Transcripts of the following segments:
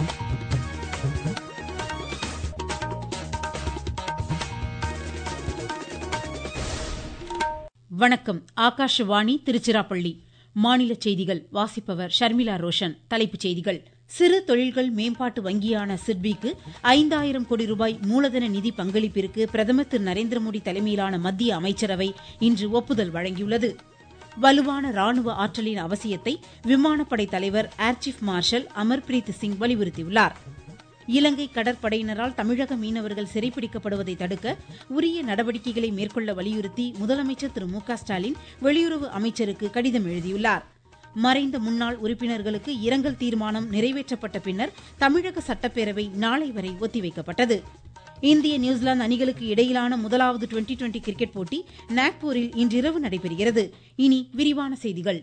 வணக்கம் ஆகாஷவாணி திருச்சிராப்பள்ளி மாநில செய்திகள் வாசிப்பவர் ஷர்மிளா ரோஷன் தலைப்புச் செய்திகள் சிறு தொழில்கள் மேம்பாட்டு வங்கியான சிட்பிக்கு ஐந்தாயிரம் கோடி ரூபாய் மூலதன நிதி பங்களிப்பிற்கு பிரதமர் திரு நரேந்திர மோடி தலைமையிலான மத்திய அமைச்சரவை இன்று ஒப்புதல் வழங்கியுள்ளது வலுவான ராணுவ ஆற்றலின் அவசியத்தை விமானப்படை தலைவர் air chief marshal Amarpreet Singh வலியுறுத்தியுள்ளார் இலங்கை கடற்படையினரால் தமிழக மீனவர்கள் சிறைப்பிடிக்கப்படுவதை தடுக்க உரிய நடவடிக்கைகளை மேற்கொள்ள வலியுறுத்தி முதலமைச்சர் திரு மு க ஸ்டாலின் வெளியுறவு அமைச்சருக்கு கடிதம் எழுதியுள்ளார் மறைந்த முன்னாள் உறுப்பினர்களுக்கு இரங்கல் தீர்மானம் நிறைவேற்றப்பட்ட பின்னர் தமிழக சட்டப்பேரவை நாளை வரை ஒத்திவைக்கப்பட்டது இந்திய நியூசிலாந்து அணிகளுக்கு இடையிலான முதலாவது டுவெண்டி டுவெண்டி கிரிக்கெட் போட்டி நாக்பூரில் இன்றிரவு நடைபெறுகிறது இனி விரிவான செய்திகள்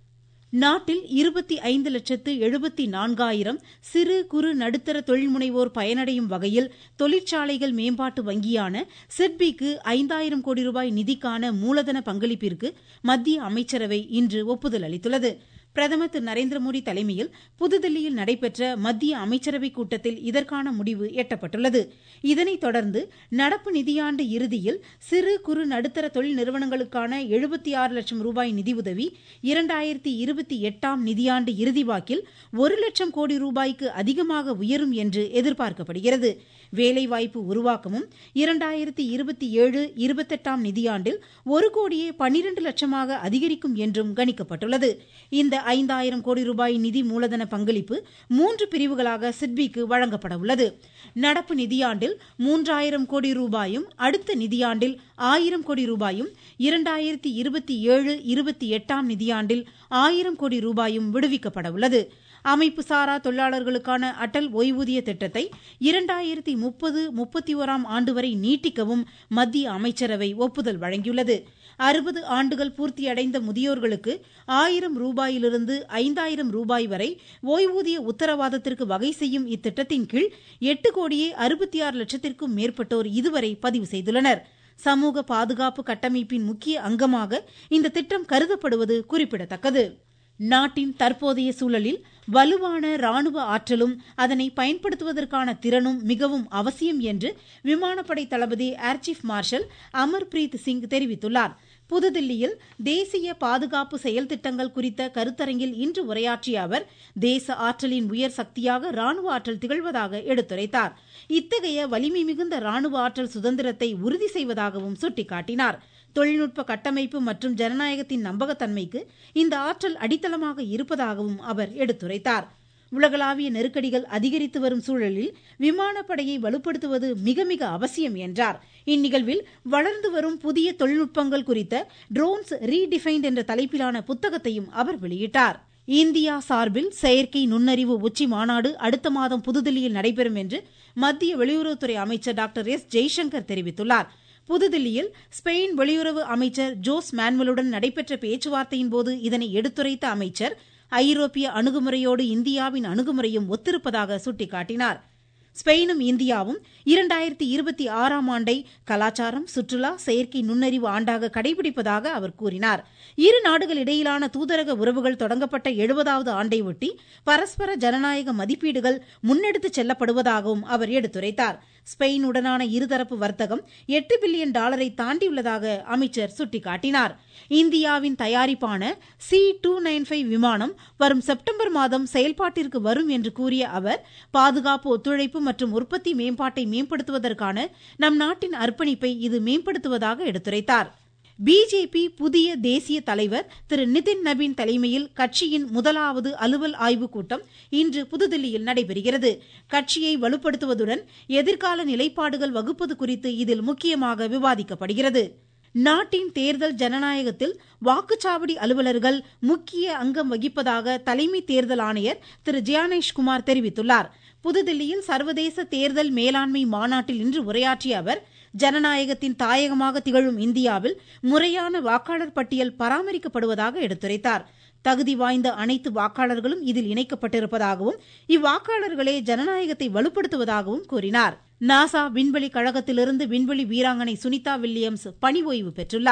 நாட்டில் இருபத்தி ஐந்து லட்சத்து எழுபத்தி நான்காயிரம் சிறு குறு நடுத்தர தொழில் முனைவோர் பயனடையும் வகையில் தொழிற்சாலைகள் மேம்பாட்டு வங்கியான சிட்பிக்கு ஐந்தாயிரம் கோடி ரூபாய் நிதிக்கான மூலதன பங்களிப்பிற்கு மத்திய அமைச்சரவை இன்று ஒப்புதல் அளித்துள்ளது பிரதமர் திரு நரேந்திர மோடி தலைமையில் புதுதில்லியில் நடைபெற்ற மத்திய அமைச்சரவைக் கூட்டத்தில் இதற்கான முடிவு எட்டப்பட்டுள்ளது இதனைத் தொடர்ந்து நடப்பு நிதியாண்டு இறுதியில் சிறு குறு நடுத்தர தொழில் நிறுவனங்களுக்கான எழுபத்தி ஆறு லட்சம் ரூபாய் நிதியுதவி இரண்டாயிரத்தி இருபத்தி எட்டாம் நிதியாண்டு இறுதி வாக்கில் ஒரு லட்சம் கோடி ரூபாய்க்கு அதிகமாக உயரும் என்று எதிர்பார்க்கப்படுகிறது வேலைவாய்ப்பு உருவாக்கமும் இரண்டாயிரத்தி இருபத்தி ஏழு இருபத்தெட்டாம் நிதியாண்டில் ஒரு கோடியே பனிரண்டு லட்சமாக அதிகரிக்கும் என்றும் கணிக்கப்பட்டுள்ளது இந்த ஐந்தாயிரம் கோடி ரூபாய் நிதி மூலதன பங்களிப்பு மூன்று பிரிவுகளாக சிட்பிக்கு வழங்கப்பட உள்ளது நடப்பு நிதியாண்டில் மூன்றாயிரம் கோடி ரூபாயும் அடுத்த நிதியாண்டில் ஆயிரம் கோடி ரூபாயும் இரண்டாயிரத்தி இருபத்தி ஏழு இருபத்தி எட்டாம் நிதியாண்டில் ஆயிரம் கோடி ரூபாயும் விடுவிக்கப்பட உள்ளது அமைப்பு சாரா தொழிலாளர்களுக்கான அடல் ஓய்வூதிய திட்டத்தை இரண்டாயிரத்தி முப்பது முப்பத்தி ஓராம் ஆண்டு வரை நீட்டிக்கவும் மத்திய அமைச்சரவை ஒப்புதல் வழங்கியுள்ளது அறுபது ஆண்டுகள் பூர்த்தியடைந்த முதியோர்களுக்கு ஆயிரம் ரூபாயிலிருந்து ஐந்தாயிரம் ரூபாய் வரை ஓய்வூதிய உத்தரவாதத்திற்கு வகை செய்யும் இத்திட்டத்தின் கீழ் எட்டு கோடியே அறுபத்தி ஆறு லட்சத்திற்கும் மேற்பட்டோர் இதுவரை பதிவு செய்துள்ளனர் சமூக பாதுகாப்பு கட்டமைப்பின் முக்கிய அங்கமாக இந்த திட்டம் கருதப்படுவது குறிப்பிடத்தக்கது நாட்டின் தற்போதைய சூழலில் வலுவான ராணுவ ஆற்றலும் அதனை பயன்படுத்துவதற்கான திறனும் மிகவும் அவசியம் என்று விமானப்படை தளபதி air chief marshal Amarpreet Singh தெரிவித்துள்ளார் புதுதில்லியில் தேசிய பாதுகாப்பு செயல் திட்டங்கள் குறித்த கருத்தரங்கில் இன்று உரையாற்றிய அவர் தேச ஆற்றலின் உயர் சக்தியாக ராணுவ ஆற்றல் திகழ்வதாக எடுத்துரைத்தார் இத்தகைய வலிமை மிகுந்த ராணுவ ஆற்றல் சுதந்திரத்தை உறுதி செய்வதாகவும் சுட்டிக்காட்டினார் தொழில்நுட்ப கட்டமைப்பு மற்றும் ஜனநாயகத்தின் நம்பகத்தன்மைக்கு இந்த ஆற்றல் அடித்தளமாக இருப்பதாகவும் அவர் எடுத்துரைத்தார் உலகளாவிய நெருக்கடிகள் அதிகரித்து வரும் சூழலில் விமானப்படையை வலுப்படுத்துவது மிக மிக அவசியம் என்றார் இந்நிகழ்வில் வளர்ந்து வரும் புதிய தொழில்நுட்பங்கள் குறித்த ட்ரோன்ஸ் ரீடிஃபைன்ட் என்ற தலைப்பிலான புத்தகத்தையும் அவர் வெளியிட்டார் இந்தியா சார்பில் செயற்கை நுண்ணறிவு உச்சி மாநாடு அடுத்த மாதம் புதுதில்லியில் நடைபெறும் என்று மத்திய வெளியுறவுத்துறை அமைச்சர் டாக்டர் எஸ் ஜெய்சங்கர் தெரிவித்துள்ளார் புதுதில்லியில் ஸ்பெயின் வெளியுறவு அமைச்சர் ஜோஸ் மேன்வலுடன் நடைபெற்ற பேச்சுவார்த்தையின் போது இதனை எடுத்துரைத்த அமைச்சர் ஐரோப்பிய அணுகுமுறையோடு இந்தியாவின் அணுகுமுறையும் ஒத்திருப்பதாக சுட்டிக்காட்டினார் ஸ்பெயினும் இந்தியாவும் இரண்டாயிரத்தி இருபத்தி ஆறாம் ஆண்டை கலாச்சாரம் சுற்றுலா செயற்கை நுண்ணறிவு ஆண்டாக கடைபிடிப்பதாக அவர் கூறினார் இரு நாடுகள் இடையிலான தூதரக உறவுகள் தொடங்கப்பட்ட எழுபதாவது ஆண்டை ஒட்டி பரஸ்பர ஜனநாயக மதிப்பீடுகள் முன்னெடுத்துச் செல்லப்படுவதாகவும் அவர் எடுத்துரைத்தார் ஸ்பெயினுடனான இருதரப்பு வர்த்தகம் எட்டு பில்லியன் டாலரை தாண்டியுள்ளதாக அமைச்சர் சுட்டிக்காட்டினார் இந்தியாவின் தயாரிப்பான சி டூ நைன் ஃபைவ் விமானம் வரும் செப்டம்பர் மாதம் செயல்பாட்டிற்கு வரும் என்று கூறிய அவர் பாதுகாப்பு ஒத்துழைப்பு மற்றும் உற்பத்தி மேம்பாட்டை மேம்படுத்துவதற்கான நம் நாட்டின் அர்ப்பணிப்பை இது மேம்படுத்துவதாக எடுத்துரைத்தார் பிஜேபி புதிய தேசிய தலைவர் திரு நிதின் நபீன் தலைமையில் கட்சியின் முதலாவது அலுவல் ஆய்வுக் கூட்டம் இன்று புதுதில்லியில் நடைபெறுகிறது கட்சியை வலுப்படுத்துவதுடன் எதிர்கால நிலைப்பாடுகள் வகுப்பது குறித்து இதில் முக்கியமாக விவாதிக்கப்படுகிறது நாட்டின் தேர்தல் ஜனநாயகத்தில் வாக்குச்சாவடி அலுவலர்கள் முக்கிய அங்கம் வகிப்பதாக தலைமை தேர்தல் ஆணையர் திரு ஜியானேஷ் குமார் தெரிவித்துள்ளார் புதுதில்லியில் சர்வதேச தேர்தல் மேலாண்மை மாநாட்டில் இன்று உரையாற்றிய அவர் ஜனநாயகத்தின் தாயகமாக திகழும் இந்தியாவில் முறையான வாக்காளர் பட்டியல் பராமரிக்கப்படுவதாக எடுத்துரைத்தார் தகுதி வாய்ந்த அனைத்து வாக்காளர்களும் இதில் இணைக்கப்பட்டிருப்பதாகவும் இவ்வாக்காளர்களே ஜனநாயகத்தை வலுப்படுத்துவதாகவும் கூறினார் நாசா விண்வெளி கழகத்திலிருந்து விண்வெளி வீராங்கனை சுனிதா வில்லியம்ஸ் பணி ஓய்வு பெற்றுள்ளார்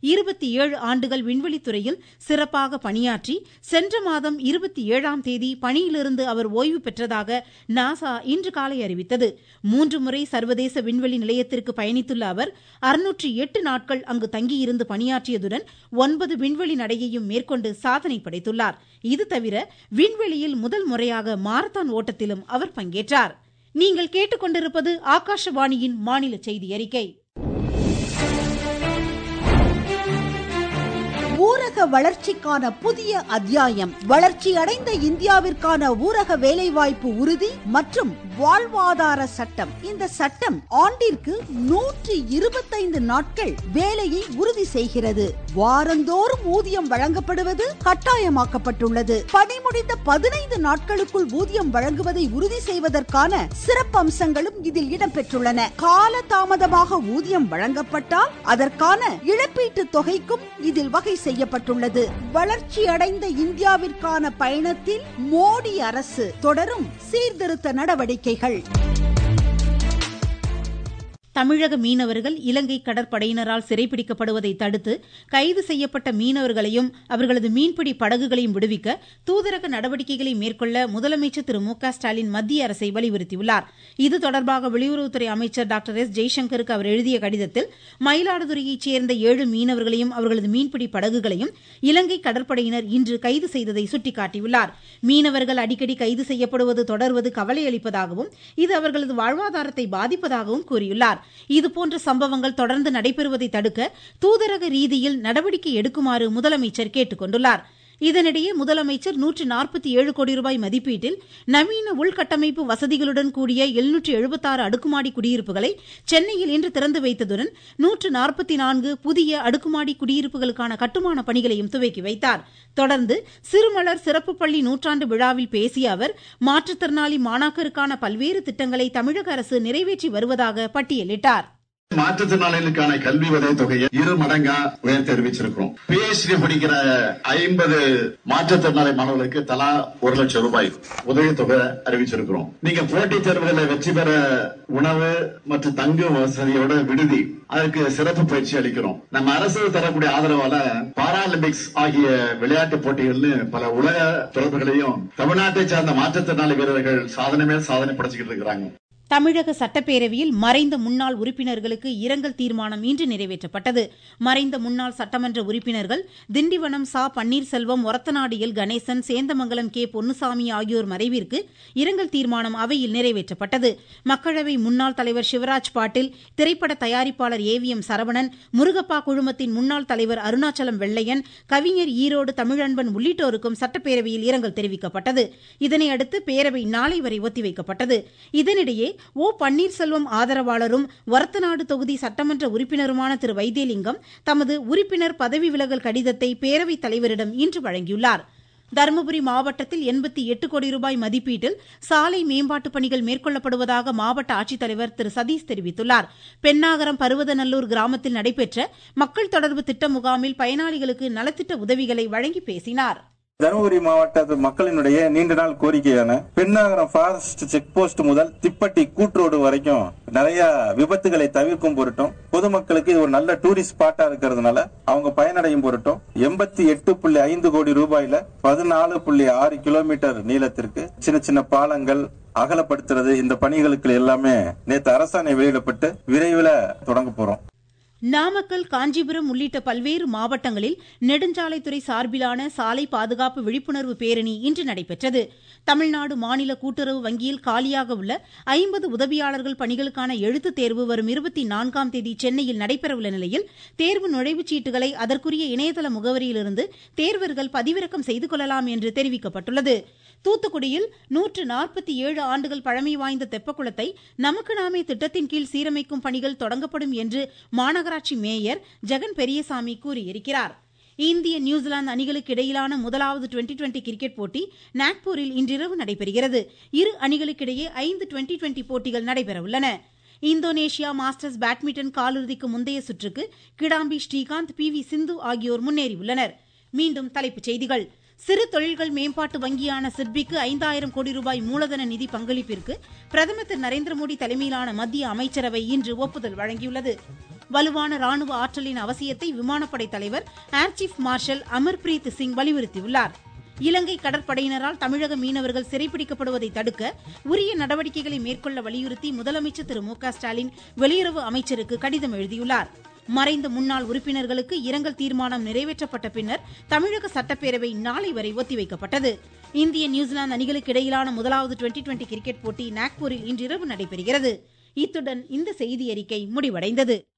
இருபத்தி ஏழு ஆண்டுகள் விண்வெளித்துறையில் சிறப்பாக பணியாற்றி சென்ற மாதம் இருபத்தி ஏழாம் தேதி பணியிலிருந்து அவர் ஓய்வு பெற்றதாக நாசா இன்று காலை அறிவித்தது மூன்று முறை சர்வதேச விண்வெளி நிலையத்திற்கு பயணித்துள்ள அவர் அறுநூற்றி எட்டு நாட்கள் அங்கு தங்கியிருந்து பணியாற்றியதுடன் ஒன்பது விண்வெளி நடையையும் மேற்கொண்டு சாதனை படைத்துள்ளார் இது தவிர விண்வெளியில் முதல் முறையாக மாரத்தான் ஓட்டத்திலும் அவர் பங்கேற்றார் நீங்கள் கேட்டுக்கொண்டிருப்பது ஆகாஷவாணியின் மாநில செய்தி அறிக்கை ஊரக வளர்ச்சிக்கான புதிய அத்தியாயம் வளர்ச்சியடைந்த இந்தியாவிற்கான ஊரக வேலைவாய்ப்பு உறுதி மற்றும் வாழ்வாதார சட்டம் இந்த சட்டம் ஆண்டிற்கு நூற்றி இருபத்தைந்து நாட்கள் வேலையை உறுதி செய்கிறது வாரந்தோறும் ஊதியம் வழங்கப்படுவது கட்டாயமாக்கப்பட்டுள்ளது பணி முடிந்த பதினைந்து நாட்களுக்குள் ஊதியம் வழங்குவதை உறுதி செய்வதற்கான சிறப்பம்சங்களும் இதில் இடம்பெற்றுள்ளன கால தாமதமாக ஊதியம் வழங்கப்பட்டால் அதற்கான இழப்பீட்டு தொகைக்கும் இதில் வகை செய்யப்பட்டுள்ளது வளர்ச்சி அடைந்த இந்தியாவிற்கான பயணத்தில் மோடி அரசு தொடரும் சீர்திருத்த நடவடிக்கைகள் தமிழக மீனவர்கள் இலங்கை கடற்படையினரால் சிறைப்பிடிக்கப்படுவதை தடுத்து கைது செய்யப்பட்ட மீனவர்களையும் அவர்களது மீன்பிடி படகுகளையும் விடுவிக்க தூதரக நடவடிக்கைகளை மேற்கொள்ள முதலமைச்சர் திரு மு க ஸ்டாலின் மத்திய அரசை வலியுறுத்தியுள்ளார் இது தொடர்பாக வெளியுறவுத்துறை அமைச்சர் டாக்டர் எஸ் ஜெய்சங்கருக்கு அவர் எழுதிய கடிதத்தில் மயிலாடுதுறையைச் சேர்ந்த ஏழு மீனவர்களையும் அவர்களது மீன்பிடி படகுகளையும் இலங்கை கடற்படையினர் இன்று கைது செய்ததை சுட்டிக்காட்டியுள்ளார் மீனவர்கள் அடிக்கடி கைது செய்யப்படுவது தொடர்வது கவலை அளிப்பதாகவும் இது அவர்களது வாழ்வாதாரத்தை பாதிப்பதாகவும் கூறியுள்ளார் இதுபோன்ற சம்பவங்கள் தொடர்ந்து நடைபெறுவதை தடுக்க தூதரக ரீதியில் நடவடிக்கை எடுக்குமாறு முதலமைச்சர் கேட்டுக் கொண்டுள்ளார் இதனிடையே முதலமைச்சர் நூற்று நாற்பத்தி ஏழு கோடி ரூபாய் மதிப்பீட்டில் நவீன உள்கட்டமைப்பு வசதிகளுடன் கூடிய எழுநூற்று எழுபத்தாறு அடுக்குமாடி குடியிருப்புகளை சென்னையில் இன்று திறந்து வைத்ததுடன் நூற்று நாற்பத்தி நான்கு புதிய அடுக்குமாடி குடியிருப்புகளுக்கான கட்டுமான பணிகளையும் துவக்கி வைத்தார் தொடர்ந்து சிறுமலர் சிறப்பு பள்ளி நூற்றாண்டு விழாவில் பேசிய அவர் மாற்றுத்திறனாளி மாணாக்கருக்கான பல்வேறு திட்டங்களை தமிழக அரசு நிறைவேற்றி வருவதாக பட்டியலிட்டார் மாற்றுத்திறனாளிகளுக்கான கல்வி உதவி தொகையை இரு மடங்கா உயர்த்தி அறிவிச்சிருக்கிறோம் பிஹெச்டி படிக்கிற ஐம்பது மாற்றுத்திறனாளி மாணவர்களுக்கு தலா ஒரு லட்சம் ரூபாய் உதவித்தொகை அறிவிச்சிருக்கிறோம் நீங்க போட்டித் தேர்வுகளில் வெற்றி பெற உணவு மற்றும் தங்கு வசதியோட விடுதி அதற்கு சிறப்பு பயிற்சி அளிக்கிறோம் நம்ம அரசு தரக்கூடிய ஆதரவால பாராலிம்பிக்ஸ் ஆகிய விளையாட்டு போட்டிகள்னு பல உலக தொடர்புகளையும் தமிழ்நாட்டை சார்ந்த மாற்றுத்திறனாளி வீரர்கள் சாதனை மேல் சாதனை படைச்சுக்கிட்டு இருக்கிறாங்க தமிழக சட்டப்பேரவையில் மறைந்த முன்னாள் உறுப்பினர்களுக்கு இரங்கல் தீர்மானம் இன்று நிறைவேற்றப்பட்டது மறைந்த முன்னாள் சட்டமன்ற உறுப்பினர்கள் திண்டிவனம் சா பன்னீர்செல்வம் ஒரத்தநாடு எல் கணேசன் சேந்தமங்கலம் கே பொன்னுசாமி ஆகியோர் மறைவிற்கு இரங்கல் தீர்மானம் அவையில் நிறைவேற்றப்பட்டது மக்களவை முன்னாள் தலைவர் சிவராஜ் பாட்டில் திரைப்பட தயாரிப்பாளர் A V M Saravanan Murugappa குழுமத்தின் முன்னாள் தலைவர் அருணாச்சலம் வெள்ளையன் கவிஞர் ஈரோடு தமிழன்பன் உள்ளிட்டோருக்கும் சட்டப்பேரவையில் இரங்கல் தெரிவிக்கப்பட்டது இதனையடுத்து பேரவை நாளை வரை ஒத்திவைக்கப்பட்டது இதனிடையே ஓ பன்னீர்செல்வம் ஆதரவாளரும் ஒரத்தநாடு தொகுதி சட்டமன்ற உறுப்பினருமான திரு வைத்தியலிங்கம் தமது உறுப்பினர் பதவி விலகல் கடிதத்தை பேரவைத் தலைவரிடம் இன்று வழங்கியுள்ளார் தருமபுரி மாவட்டத்தில் எண்பத்தி எட்டு கோடி ரூபாய் மதிப்பீட்டில் சாலை மேம்பாட்டுப் பணிகள் மேற்கொள்ளப்படுவதாக மாவட்ட ஆட்சித்தலைவர் திரு சதீஷ் தெரிவித்துள்ளார் பெண்ணாகரம் பருவதநல்லூர் கிராமத்தில் நடைபெற்ற மக்கள் தொடர்பு திட்ட முகாமில் பயனாளிகளுக்கு நலத்திட்ட உதவிகளை வழங்கி பேசினார் தருமபுரி மாவட்ட மக்களினுடைய நீண்ட நாள் கோரிக்கையான பெண்ணாகரம் ஃபாரஸ்ட் செக் போஸ்ட் முதல் திப்பட்டி கூட்ரோடு வரைக்கும் நிறைய விபத்துகளை தவிர்க்கும் பொருட்டும் பொதுமக்களுக்கு இது ஒரு நல்ல டூரிஸ்ட் ஸ்பாட்டா இருக்கிறதுனால அவங்க பயனடையும் பொருட்டும் எண்பத்தி எட்டு புள்ளி ஐந்து கோடி ரூபாயில பதினாலு புள்ளி ஆறு கிலோமீட்டர் நீளத்திற்கு சின்ன சின்ன பாலங்கள் அகலப்படுத்துறது இந்த பணிகளுக்கு எல்லாமே நேற்று அரசாணை வெளியிடப்பட்டு விரைவில் தொடங்க போறோம் நாமக்கல் காஞ்சிபுரம் உள்ளிட்ட பல்வேறு மாவட்டங்களில் நெடுஞ்சாலைத்துறை சார்பிலான சாலை பாதுகாப்பு விழிப்புணர்வு பேரணி இன்று நடைபெற்றது தமிழ்நாடு மாநில கூட்டுறவு வங்கியில் காலியாக உள்ள ஐம்பது உதவியாளர்கள் பணிகளுக்கான எழுத்துத் தேர்வு வரும் இருபத்தி நான்காம் தேதி சென்னையில் நடைபெறவுள்ள நிலையில் தேர்வு நுழைவுச் சீட்டுகளை அதற்குரிய இணையதள முகவரியிலிருந்து தேர்வர்கள் பதிவிறக்கம் செய்து கொள்ளலாம் என்று தெரிவிக்கப்பட்டுள்ளது தூத்துக்குடியில் நூற்று நாற்பத்தி ஏழு ஆண்டுகள் பழமை வாய்ந்த தெப்பக்குளத்தை நமக்கு நாமே திட்டத்தின் கீழ் சீரமைக்கும் பணிகள் தொடங்கப்படும் என்று மாநகராட்சி மேயர் ஜெகன் பெரியசாமி கூறியிருக்கிறார் இந்திய நியூசிலாந்து அணிகளுக்கு இடையிலான முதலாவது டுவெண்டி டுவெண்டி கிரிக்கெட் போட்டி நாக்பூரில் இன்றிரவு நடைபெறுகிறது இரு அணிகளுக்கிடையே ஐந்து டுவெண்டி டுவெண்டி போட்டிகள் நடைபெறவுள்ளன இந்தோனேஷியா மாஸ்டர்ஸ் பேட்மிண்டன் காலிறுதிக்கு முந்தைய சுற்றுக்கு கிடாம்பி ஸ்ரீகாந்த் பி வி சிந்து ஆகியோர் முன்னேறியுள்ளனர் மீண்டும் தலைப்புச் செய்திகள் சிறு தொழில்கள் மேம்பாட்டு வங்கியான சிட்பிக்கு ஐந்தாயிரம் கோடி ரூபாய் மூலதன நிதி பங்களிப்பிற்கு பிரதமர் திரு நரேந்திர மோடி தலைமையிலான மத்திய அமைச்சரவை இன்று ஒப்புதல் வழங்கியுள்ளது வலுவான ராணுவ ஆற்றலின் அவசியத்தை விமானப்படை தலைவர் air chief marshal Amarpreet Singh வலியுறுத்தியுள்ளார் இலங்கை கடற்படையினரால் தமிழக மீனவர்கள் சிறைப்பிடிக்கப்படுவதை தடுக்க உரிய நடவடிக்கைகளை மேற்கொள்ள வலியுறுத்தி முதலமைச்சர் திரு மு க ஸ்டாலின் வெளியுறவு அமைச்சருக்கு கடிதம் எழுதியுள்ளார் மறைந்த முன்னாள் உறுப்பினர்களுக்கு இரங்கல் தீர்மானம் நிறைவேற்றப்பட்ட பின்னர் தமிழக சட்டப்பேரவை நாளை வரை ஒத்திவைக்கப்பட்டது இந்திய நியூசிலாந்து அணிகளுக்கு இடையிலான முதலாவது டுவெண்டி டுவெண்டி கிரிக்கெட் போட்டி நாக்பூரில் இன்றிரவு நடைபெறுகிறது இத்துடன் இந்த செய்தி அறிக்கை முடிவடைந்தது